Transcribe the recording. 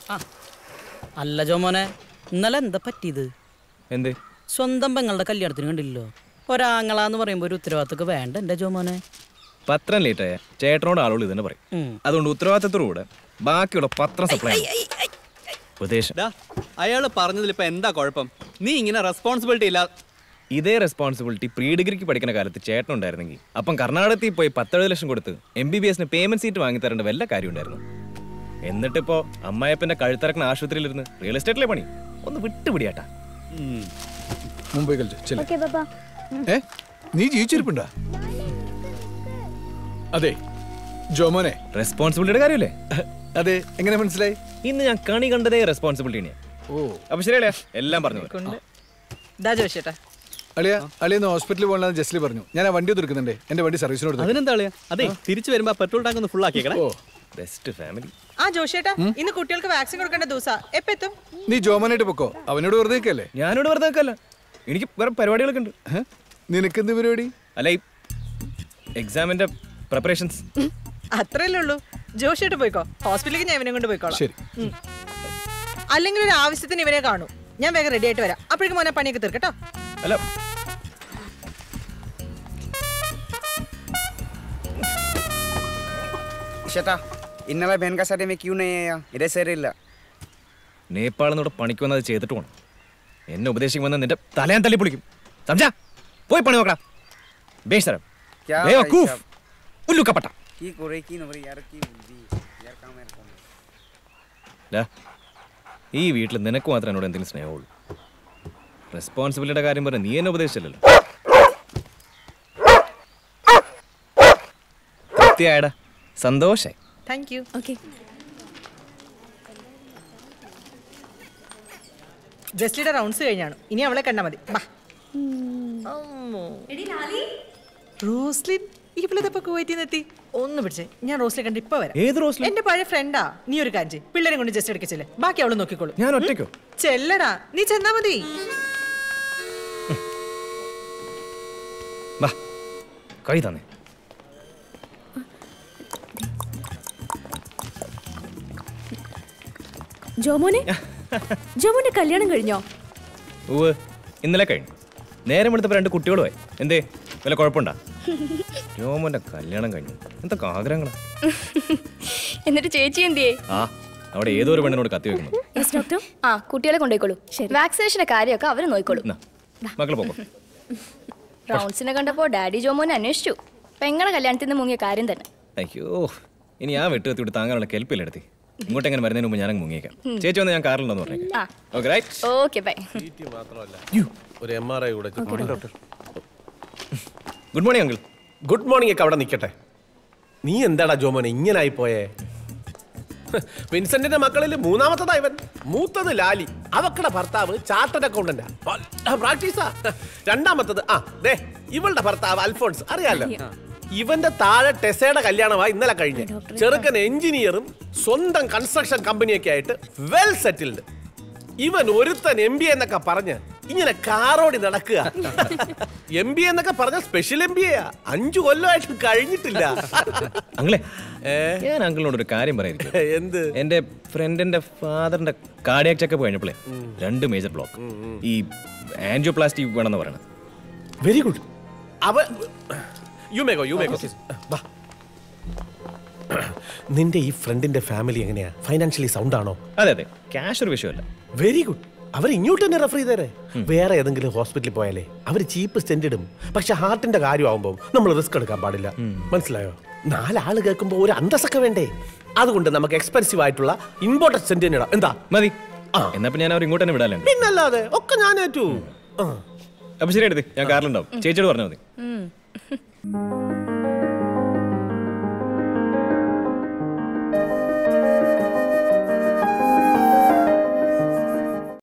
അല്ല ജോമോനെ ഇന്നലെ എന്താ പറ്റിയത് എന്തേ സ്വന്തം പെങ്ങളുടെ കല്യാണത്തിന് കണ്ടില്ലല്ലോ ഒരാങ്ങളാന്ന് പറയുമ്പോ ഒരു ഉത്തരവാദിത്തമൊക്കെ വേണ്ട എന്റെ ജോമോനെ പത്രം ലേറ്റായ ചേട്ടനോട് ആളുകൾ ഇതന്നെ പറയും ഉം. അതുകൊണ്ട് ഉത്തരവാദിത്തത്തോടുകൂടെ ബാക്കിയുള്ള പത്രം സപ്ലൈ ഉപദേശം ഡാ അയാള് പറഞ്ഞതിൽ ഇപ്പൊ എന്താ കുഴപ്പം നീ ഇങ്ങനെ റെസ്പോൺസിബിലിറ്റി ഇല്ല ഇതേ റെസ്പോൺസിബിലിറ്റി പ്രീ ഡിഗ്രിക്ക് പഠിക്കുന്ന കാലത്ത് ചേട്ടനുണ്ടായിരുന്നെങ്കിൽ അപ്പം കർണാടകത്തിൽ പോയി പത്തെഴുപത് ലക്ഷം കൊടുത്ത് എം ബി ബി എസിന് പേയ്മെന്റ് സീറ്റ് വാങ്ങി തരേണ്ട വല്ല കാര്യം ഉണ്ടായിരുന്നു എന്നിട്ടിപ്പോ അമ്മായപ്പന്റെ കഴുത്തിറക്കുന്ന ആശുപത്രിയിലിരുന്ന് റിയൽ എസ്റ്റേറ്റിലെ പണി ഒന്ന് വിട്ടുപിടിയാട്ടാ മുംബൈ കളിച്ച് ചെല്ല്. ഓക്കെ പപ്പ ഏ നീ ജീവിച്ചിരിപ്പുണ്ടാ അതെ ജോമോനെ റെസ്പോൺസിബിലിറ്റിയുടെ കാര്യമല്ലേ അതെ എങ്ങനെ മനസ്സിലായി ഇന്ന് ഞാൻ കണി കണ്ടതേ റെസ്പോൺസിബിലിറ്റി ഓ അപ്പൊ ശരിയല്ലേ എല്ലാം പറഞ്ഞു പോലെ. ഇതാ ജോഷേട്ടാ അളിയ അളിയെന്ന് ഹോസ്പിറ്റലിൽ പോകണമെന്ന് ജസ്ലി പറഞ്ഞു ഞാൻ ആ വണ്ടി തീർക്കുന്നുണ്ട് എന്റെ വണ്ടി സർവീസിനോട് അതിനെന്താ അളിയാ അതെ തിരിച്ചു വരുമ്പോ പെട്രോൾ ടാങ്ക് ഒന്ന് ഫുൾ ആക്കിയേക്കണേ ഓ ബെസ്റ്റ് ഫാമിലി ആ ജോഷേട്ടാ ഇന്ന് കുട്ടികൾക്ക് വാക്സിൻ കൊടുക്കേണ്ട ദിവസാ എപ്പ എത്തും നീ ജോമോനായിട്ട് പൊക്കോ അവനോട് വെറുതെ നിൽക്കല്ലേ ഞാനിവിടെ വെറുതെ നിൽക്കല്ല എനിക്ക് വേറെ പരിപാടികളൊക്കെ ഉണ്ട് നിനക്കെന്ത് പരിപാടി അല്ല ഈ എക്സാമിന്റെ പ്രിപ്പറേഷൻസ് അത്രയല്ലേ ഉള്ളൂ ജോഷേട്ട് പോയിക്കോ ഹോസ്പിറ്റലിലേക്ക് ഞാൻ ഇവനെ കൊണ്ട് പോയിക്കോളാം ശരി ഉം. അല്ലെങ്കിൽ ഒരു ആവശ്യത്തിന് ഇവനെ കാണൂ ഞാൻ വേഗം റെഡി ആയിട്ട് വരാം അപ്പോഴേക്കും മോനെ പണിയൊക്കെ തീർക്കട്ടോ അല്ല ചേട്ടാ ഇന്നലെ ബഹൻ കാ शादी में क्यों नहीं आया इधर से ഇല്ല നേപ്പാളിൽ നിന്ന് ഇവിടെ പണിക്ക് വന്നത് ചെയ്തിട്ട് പോണം എന്നെ ഉപദേശിക്കും വന്ന നിന്റെ തലയാൻ തല്ലി പൊളിക്കും സംജാ പോയി പണി നോക്കടാ ബേശരം क्या വേഗം भाई കൂഫ്. साहब? ഉല്ലുക്കപ്പട്ട কি করে কি নকরে यार কি বুদ্ধি यार काम यार काम ഡാ, ഈ വീട്ടിൽ നിനക്ക് മാത്രമേ എന്നോട് എന്തെങ്കിലും സ്നേഹമുള്ളൂ റെസ്പോൺസിബിലിറ്റിയുടെ കാര്യം പറഞ്ഞ നീ എന്നെ ഉപദേശിച്ചല്ലോ കൃത്യമായടാ സന്തോഷായി താങ്ക് യു ഓക്കെ ജസ്ലിയുടെ റൗണ്ട്സ് കഴിഞ്ഞാണ് ഇനി അവളെ കണ്ടാ മതി ബാ റോസ്ലിൻ ഇവളിതപ്പോ കുവൈറ്റിൽ നിന്ന് എത്തി ഒന്ന് പിടിച്ചേ ഞാൻ റോസ്ലിനെ കണ്ട് ഇപ്പൊ വരാം ഏത് റോസ്ലിൻ എന്റെ പഴയ ഫ്രണ്ടാ നീ ഒരു കാര്യം ചെയ്യ്. പിള്ളേരെ കൊണ്ട് ജസ്റ്റ് എടുക്കച്ചില്ലേ ബാക്കി അവള് നോക്കിക്കോളൂ ഞാൻ ഒറ്റയ്ക്കോ ചെല്ലടാ നീ ചെന്നാ മതി വാ കൈ തന്നെ ജോമോനെ ജോമോന്റെ കല്യാണം കഴിഞ്ഞോ ഉവ് ഇന്നലെ കഴിഞ്ഞു നേരം എടുത്തപ്പോൾ രണ്ട് കുട്ടികളുമായി എന്തേ വല്ല കുഴപ്പമുണ്ടാ രോമന്റെ കല്യാണം കഴിഞ്ഞു എന്തൊക്കെ ആഗ്രഹങ്ങളാ എന്നിട്ട് ചേച്ചി എന്തിയേ ആ അവിടെ ഏതോ ഒരു പെണ്ണിനോട് കത്തി വെക്കുന്നു യെസ് ഡോക്ടർ ആ കുട്ടികളെ കൊണ്ടുപോയിക്കോളൂ ശരി വാക്സിനേഷന്റെ കാര്യമൊക്കെ അവർ നോക്കിക്കോളൂ എന്നാ മക്കള് പോക്കോ റൗണ്ട്സിനെ കണ്ടപ്പോ ഡാഡി ജോമോനെ അന്വേഷിച്ചു പെങ്ങളെ കല്യാണത്തിൽ നിന്ന് മുങ്ങിയ കാര്യം തന്നെ അയ്യോ ഇനി ആ വെട്ട് കത്തി വിട്ട് താങ്കളുടെ കെൽപ്പില്ല എടുത്തി ഇങ്ങോട്ട് എങ്ങനെ വരുന്നതിന് മുമ്പ് ഞാനങ്ങ് മുങ്ങിയേക്കാം ചേച്ചി വന്ന് ഞാൻ കാറിലുണ്ടെന്ന് പറഞ്ഞേക്കാം ആ ഓക്കെ റൈറ്റ് ഓക്കെ ബൈ ഒരു എം ആർ ഐ കൂടെ doctor good morning uncle good morning ഒക്കെ അവിടെ നിൽക്കട്ടെ നീ എന്താടാ ജോമോനെ ഇങ്ങനായി പോയേ വിൻസെന്റിന്റെ മക്കളിൽ മൂന്നാമത്തതാ ഇവൻ മൂത്തത് ലാലി അവക്കടെ ഭർത്താവ് ചാർട്ടഡ് അക്കൗണ്ടന്റാ പ്രാക്ടീസാ രണ്ടാമത്തത് ആ ദേ ഇവളുടെ ഭർത്താവ് അൽഫോൺസ് അറിയാലോ ഇവന്റെ താഴെ ടെസയുടെ കല്യാണമായി ഇന്നലെ കഴിഞ്ഞ് ചെറുക്കൻ എഞ്ചിനീയറും സ്വന്തം കൺസ്ട്രക്ഷൻ കമ്പനിയൊക്കെ ആയിട്ട് വെൽ സെറ്റിൽഡ് ഇവൻ ഒരുത്തൻ എം ബി എന്നൊക്കെ പറഞ്ഞ് ഇങ്ങനെ കാറോടി നടക്കുക എം ബി എന്നൊക്കെ പറഞ്ഞ സ്പെഷ്യൽ എം ബി അഞ്ചു കൊല്ലമായിട്ട് കഴിഞ്ഞിട്ടില്ല അങ്ങളെ ഞാൻ അങ്കിളിനോട് ഒരു കാര്യം പറയായിരിക്കും എന്ത് എന്റെ ഫ്രണ്ടിന്റെ ഫാദറിന്റെ കാർഡിയാക് ചെക്കപ്പ് കഴിഞ്ഞപ്പോഴേ രണ്ട് മേജർ ബ്ലോക്ക് ഈ ആൻജിയോപ്ലാസ്റ്റി വേണമെന്ന് പറയണത് വെരി ഗുഡ് അവ യു മേഗോ യു മേഗോ നിന്റെ ഈ ഫ്രണ്ടിന്റെ ഫാമിലി എങ്ങനെയാ ഫൈനാൻഷ്യലി സൗണ്ട് ആണോ അതെ അതെ ക്യാഷ് ഒരു വിഷയമല്ല വെരി ഗുഡ് അവർ ഇങ്ങോട്ട് തന്നെ റെഫർ ചെയ്തേരെ വേറെ ഏതെങ്കിലും ഹോസ്പിറ്റലിൽ പോയാലേ അവർ ചീപ്പ് സ്റ്റെൻഡ് ഇടും പക്ഷെ ഹാർട്ടിന്റെ കാര്യമാകുമ്പോൾ നമ്മൾ റിസ്ക് എടുക്കാൻ പാടില്ല മനസ്സിലായോ നാലാള് കേൾക്കുമ്പോൾ ഒരു അന്തസ്സൊക്കെ വേണ്ടേ അതുകൊണ്ട് നമുക്ക് എക്സ്പെൻസീവ് ആയിട്ടുള്ള ഇമ്പോർട്ടൻറ്റ് സ്റ്റെൻഡ് തന്നെ ഇടാം എന്താ മതി എന്നാ പിന്നെ ഞാൻ അവർ ഇങ്ങോട്ട് തന്നെ വിടാലോ പിന്നല്ലാതെ ഒക്കെ ഞാൻ ഏറ്റു അപ്പൊ ശരി എടുത്ത് ഞാൻ കാറിലുണ്ടാവും ചേച്ചിയോട് പറഞ്ഞാൽ മതി ഉം.